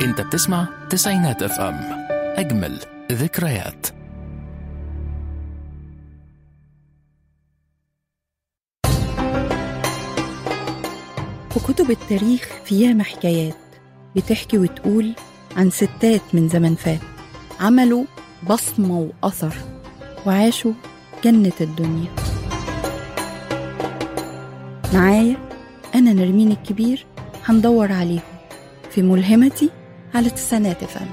انت بتسمع تسعينات اف ام اجمل ذكريات وكتب التاريخ فيها حكايات بتحكي وتقول عن ستات من زمن فات عملوا بصمة وأثر وعاشوا جنة الدنيا معايا أنا نرمين الكبير هندور عليهم في ملهمتي على تسعينات فم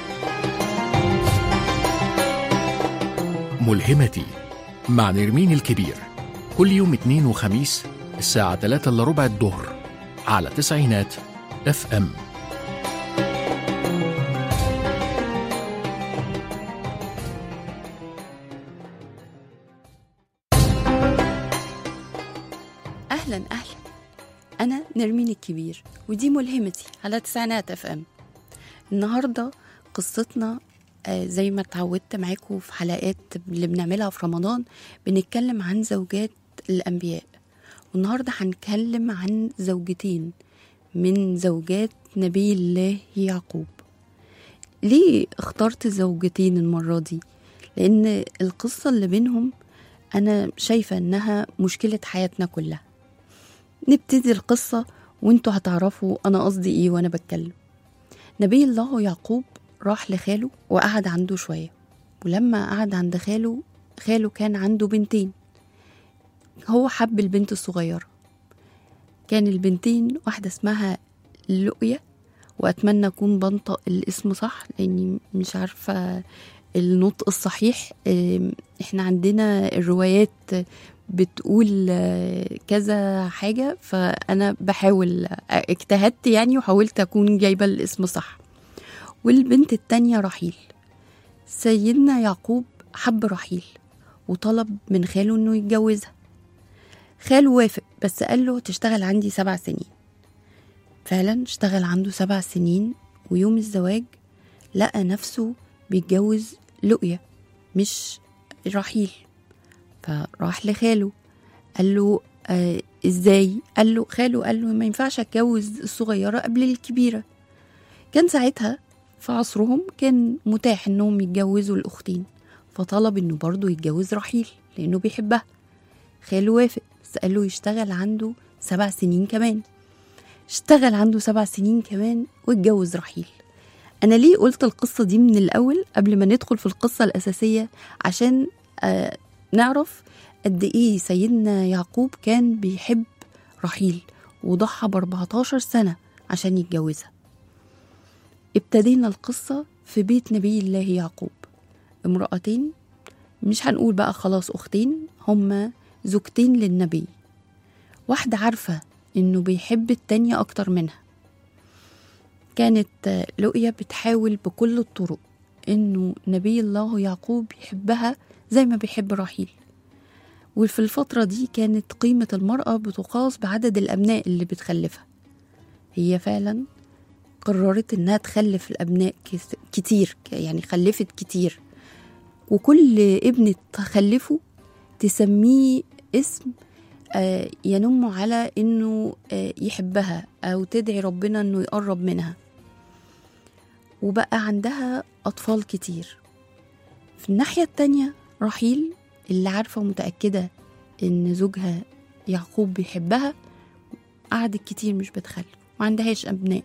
ملهمتي مع نرمين الكبير كل يوم اثنين وخميس الساعة 3 الا ربع الظهر على تسعينات اف ام أهلا أهلا أنا نرمين الكبير ودي ملهمتي على تسعينات اف ام النهاردة قصتنا آه، زي ما اتعودت معاكم في حلقات اللي بنعملها في رمضان بنتكلم عن زوجات الأنبياء والنهاردة هنتكلم عن زوجتين من زوجات نبي الله يعقوب ليه اخترت زوجتين المرة دي؟ لأن القصة اللي بينهم أنا شايفة إنها مشكلة حياتنا كلها نبتدي القصة وانتوا هتعرفوا أنا قصدي إيه وأنا بتكلم نبي الله يعقوب راح لخاله وقعد عنده شوية ولما قعد عند خاله خاله كان عنده بنتين هو حب البنت الصغيرة كان البنتين واحدة اسمها لؤية وأتمنى أكون بنطق الاسم صح لأني مش عارفة النطق الصحيح إم، احنا عندنا الروايات بتقول آه، كذا حاجة فأنا بحاول آه، اجتهدت يعني وحاولت أكون جايبة الاسم صح والبنت التانية رحيل سيدنا يعقوب حب رحيل وطلب من خاله انه يتجوزها خاله وافق بس قال له تشتغل عندي سبع سنين فعلا اشتغل عنده سبع سنين ويوم الزواج لقى نفسه بيتجوز لؤية مش رحيل فراح لخاله قال له آه ازاي قال له خاله قال له ما ينفعش اتجوز الصغيرة قبل الكبيرة كان ساعتها في عصرهم كان متاح انهم يتجوزوا الاختين فطلب انه برضه يتجوز رحيل لانه بيحبها خاله وافق بس قال له يشتغل عنده سبع سنين كمان اشتغل عنده سبع سنين كمان واتجوز رحيل انا ليه قلت القصة دي من الاول قبل ما ندخل في القصة الاساسية عشان آه نعرف قد ايه سيدنا يعقوب كان بيحب رحيل وضحى ب 14 سنة عشان يتجوزها ابتدينا القصة في بيت نبي الله يعقوب امرأتين مش هنقول بقى خلاص أختين هما زوجتين للنبي واحدة عارفة إنه بيحب التانية أكتر منها كانت آه، لؤية بتحاول بكل الطرق إنه نبي الله يعقوب يحبها زي ما بيحب رحيل وفي الفترة دي كانت قيمة المرأة بتقاس بعدد الأبناء اللي بتخلفها هي فعلا قررت إنها تخلف الأبناء كس- كتير يعني خلفت كتير وكل ابن تخلفه تسميه اسم آه، ينم على إنه آه، يحبها أو تدعي ربنا إنه يقرب منها وبقى عندها أطفال كتير في الناحية التانية رحيل اللي عارفة ومتأكدة إن زوجها يعقوب بيحبها قعدت كتير مش بتخلف ما عندهاش أبناء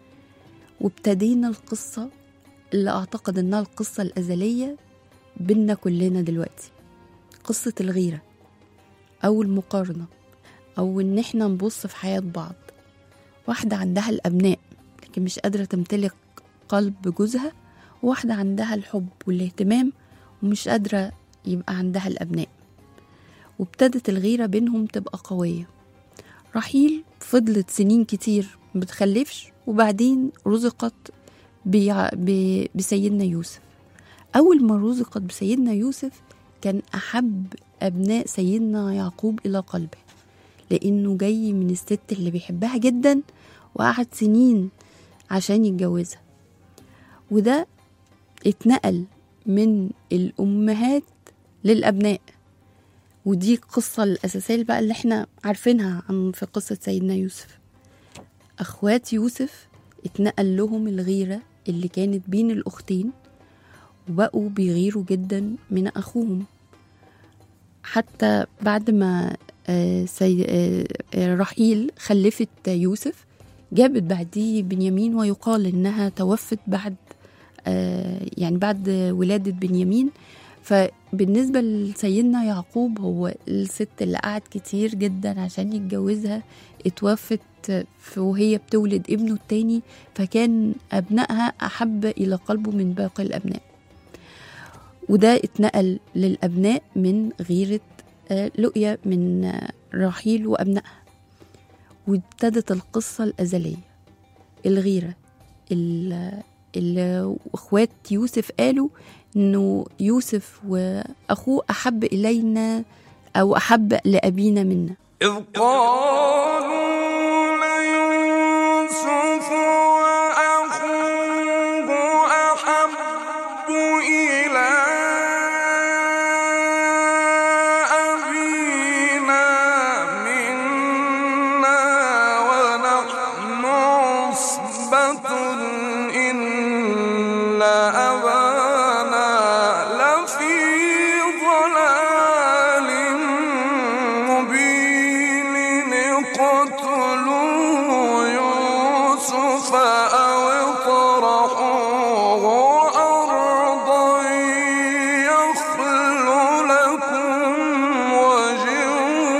وابتدينا القصة اللي أعتقد إنها القصة الأزلية بينا كلنا دلوقتي قصة الغيرة أو المقارنة أو إن إحنا نبص في حياة بعض واحدة عندها الأبناء لكن مش قادرة تمتلك قلب جوزها وواحدة عندها الحب والاهتمام ومش قادرة يبقى عندها الأبناء وابتدت الغيرة بينهم تبقى قوية رحيل فضلت سنين كتير ما بتخلفش وبعدين رزقت بيع- ب- بسيدنا يوسف أول ما رزقت بسيدنا يوسف كان أحب أبناء سيدنا يعقوب إلى قلبه لأنه جاي من الست اللي بيحبها جدا وقعد سنين عشان يتجوزها وده اتنقل من الأمهات للأبناء ودي القصة الأساسية بقى اللي احنا عارفينها عن في قصة سيدنا يوسف أخوات يوسف اتنقل لهم الغيرة اللي كانت بين الأختين وبقوا بيغيروا جدا من أخوهم حتى بعد ما آه، سي... آه، آه، رحيل خلفت يوسف جابت بعديه بنيامين ويقال إنها توفت بعد آه، يعني بعد ولادة بنيامين فبالنسبة لسيدنا يعقوب هو الست اللي قعد كتير جدا عشان يتجوزها اتوفت في- وهي بتولد ابنه التاني فكان أبنائها أحب إلى قلبه من باقي الأبناء وده اتنقل للأبناء من غيرة آه، لؤيا من آه، رحيل وأبنائها وابتدت القصة الأزلية الغيرة ال- ال- واخوات يوسف قالوا انه يوسف واخوه احب الينا او احب لابينا منا إذ قالوا ليوسف وأخوه أحب إلى أبينا منا ونحن عصبة إن أبانا لفي ضلال مبين اقتلوا يوسف أو اطرحوه أرضا يخل لكم وجه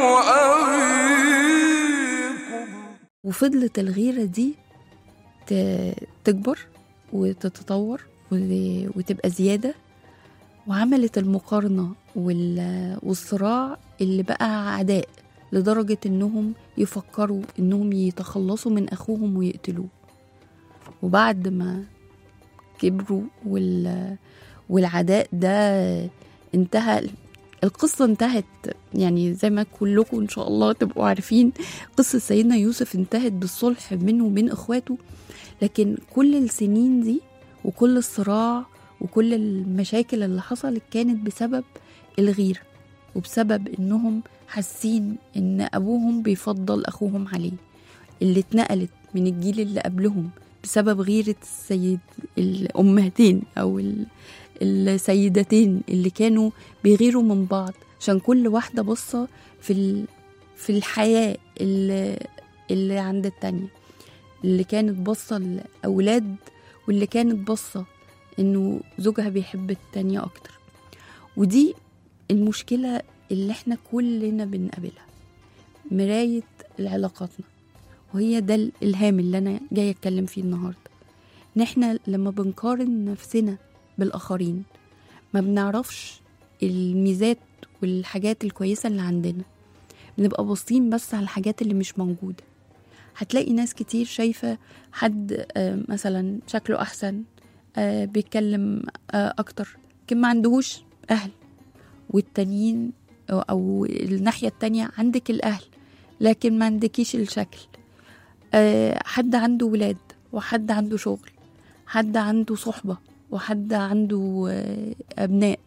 أبيكم وفضلت الغيرة دي ت- تكبر وتتطور و- وتبقى زيادة وعملت المقارنة وال- والصراع اللي بقى عداء لدرجة انهم يفكروا انهم يتخلصوا من اخوهم ويقتلوه وبعد ما كبروا وال والعداء ده انتهى القصة انتهت يعني زي ما كلكم ان شاء الله تبقوا عارفين قصة سيدنا يوسف انتهت بالصلح بينه وبين اخواته لكن كل السنين دي وكل الصراع وكل المشاكل اللي حصلت كانت بسبب الغيرة وبسبب انهم حاسين ان ابوهم بيفضل اخوهم عليه اللي اتنقلت من الجيل اللي قبلهم بسبب غيرة السيد الأمهاتين أو ال- السيدتين اللي كانوا بيغيروا من بعض عشان كل واحدة بصة في ال... في الحياة اللي, اللي عند التانية اللي كانت بصة لأولاد واللي كانت بصة إنه زوجها بيحب التانية أكتر ودي المشكلة اللي احنا كلنا بنقابلها مراية لعلاقاتنا وهي ده الإلهام اللي أنا جاية أتكلم فيه النهاردة إن احنا لما بنقارن نفسنا بالآخرين ما بنعرفش الميزات والحاجات الكويسة اللي عندنا بنبقى باصين بس على الحاجات اللي مش موجودة هتلاقي ناس كتير شايفة حد آه، مثلا شكله أحسن آه، بيتكلم آه، أكتر لكن ما عندهوش أهل والتانيين أو- أو الناحية التانية عندك الأهل لكن ما عندكيش الشكل آه، حد عنده ولاد وحد عنده شغل حد عنده صحبة وحد عنده آه، أبناء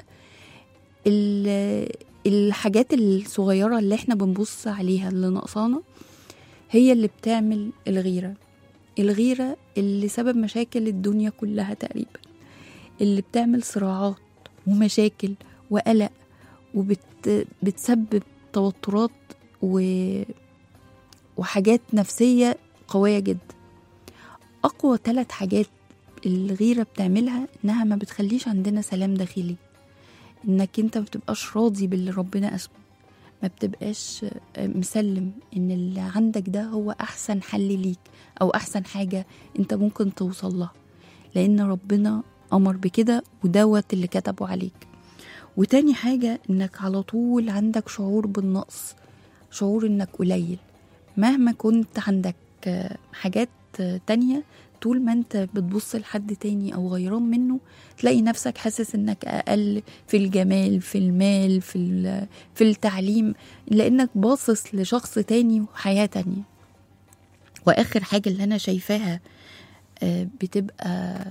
ال- الحاجات الصغيرة اللي احنا بنبص عليها اللي ناقصانا هي اللي بتعمل الغيرة الغيرة اللي سبب مشاكل الدنيا كلها تقريبا اللي بتعمل صراعات ومشاكل وقلق وبتسبب توترات و... وحاجات نفسية قوية جدا أقوى ثلاث حاجات الغيرة بتعملها إنها ما بتخليش عندنا سلام داخلي إنك أنت ما بتبقاش راضي باللي ربنا قسمه ما بتبقاش مسلم إن اللي عندك ده هو أحسن حل ليك أو أحسن حاجة أنت ممكن توصل لها لأن ربنا أمر بكده ودوت اللي كتبه عليك وتاني حاجة إنك على طول عندك شعور بالنقص شعور إنك قليل مهما كنت عندك آه، حاجات آه، تانية طول ما انت بتبص لحد تاني او غيران منه تلاقي نفسك حاسس انك اقل في الجمال في المال في ال- في التعليم لانك باصص لشخص تاني وحياة تانية واخر حاجة اللي انا شايفاها آه، بتبقى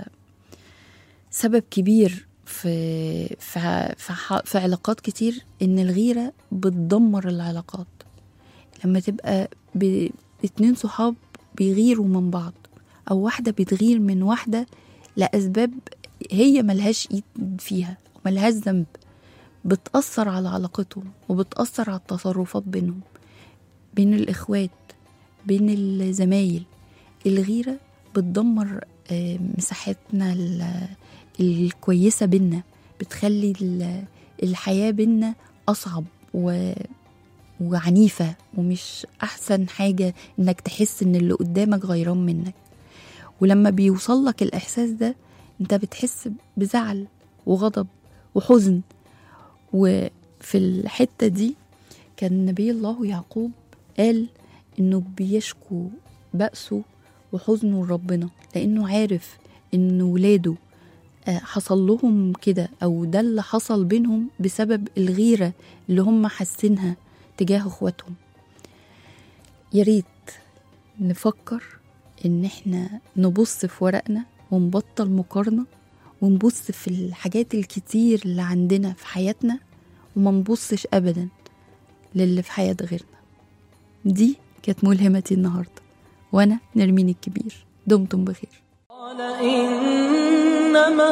سبب كبير في في ع- في, ح- في علاقات كتير ان الغيرة بتدمر العلاقات لما تبقى ب... اتنين صحاب بيغيروا من بعض أو واحدة بتغير من واحدة لأسباب هي ملهاش إيد فيها وملهاش ذنب بتأثر على علاقتهم وبتأثر على التصرفات بينهم بين الإخوات بين الزمايل الغيرة بتدمر آه، مساحتنا ال- الكويسة بينا بتخلي ال- الحياة بينا أصعب و وعنيفة ومش أحسن حاجة إنك تحس إن اللي قدامك غيران منك ولما بيوصل لك الإحساس ده أنت بتحس بزعل وغضب وحزن وفي الحتة دي كان نبي الله يعقوب قال إنه بيشكو بأسه وحزنه لربنا لأنه عارف إن ولاده آه، حصل لهم كده أو ده اللي حصل بينهم بسبب الغيرة اللي هم حاسينها تجاه اخواتهم يا ريت نفكر ان احنا نبص في ورقنا ونبطل مقارنة ونبص في الحاجات الكتير اللي عندنا في حياتنا وما نبصش ابدا للي في حياة غيرنا دي كانت ملهمتي النهاردة وانا نرمين الكبير دمتم بخير قال إنما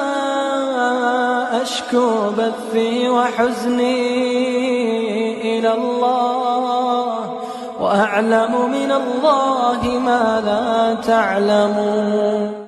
أشكو بثي وحزني إلى الله وأعلم من الله ما لا تعلمون